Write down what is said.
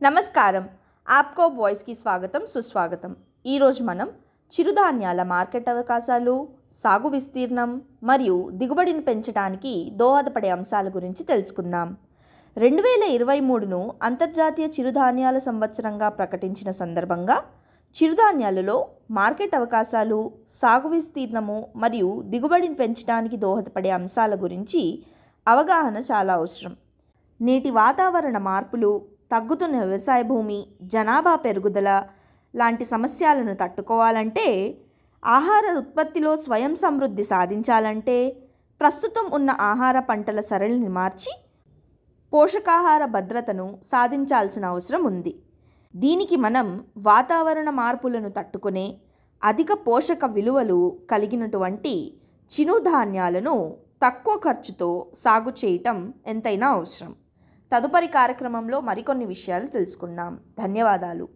నమస్కారం ఆప్కో వాయిస్కి స్వాగతం సుస్వాగతం ఈరోజు మనం చిరుధాన్యాల మార్కెట్ అవకాశాలు సాగు విస్తీర్ణం మరియు దిగుబడిని పెంచడానికి దోహదపడే అంశాల గురించి తెలుసుకుందాం రెండు వేల ఇరవై మూడును అంతర్జాతీయ చిరుధాన్యాల సంవత్సరంగా ప్రకటించిన సందర్భంగా చిరుధాన్యాలలో మార్కెట్ అవకాశాలు సాగు విస్తీర్ణము మరియు దిగుబడిని పెంచడానికి దోహదపడే అంశాల గురించి అవగాహన చాలా అవసరం నేటి వాతావరణ మార్పులు తగ్గుతున్న వ్యవసాయ భూమి జనాభా పెరుగుదల లాంటి సమస్యలను తట్టుకోవాలంటే ఆహార ఉత్పత్తిలో స్వయం సమృద్ధి సాధించాలంటే ప్రస్తుతం ఉన్న ఆహార పంటల సరళిని మార్చి పోషకాహార భద్రతను సాధించాల్సిన అవసరం ఉంది దీనికి మనం వాతావరణ మార్పులను తట్టుకునే అధిక పోషక విలువలు కలిగినటువంటి చిరుధాన్యాలను తక్కువ ఖర్చుతో సాగు చేయటం ఎంతైనా అవసరం తదుపరి కార్యక్రమంలో మరికొన్ని విషయాలు తెలుసుకుందాం ధన్యవాదాలు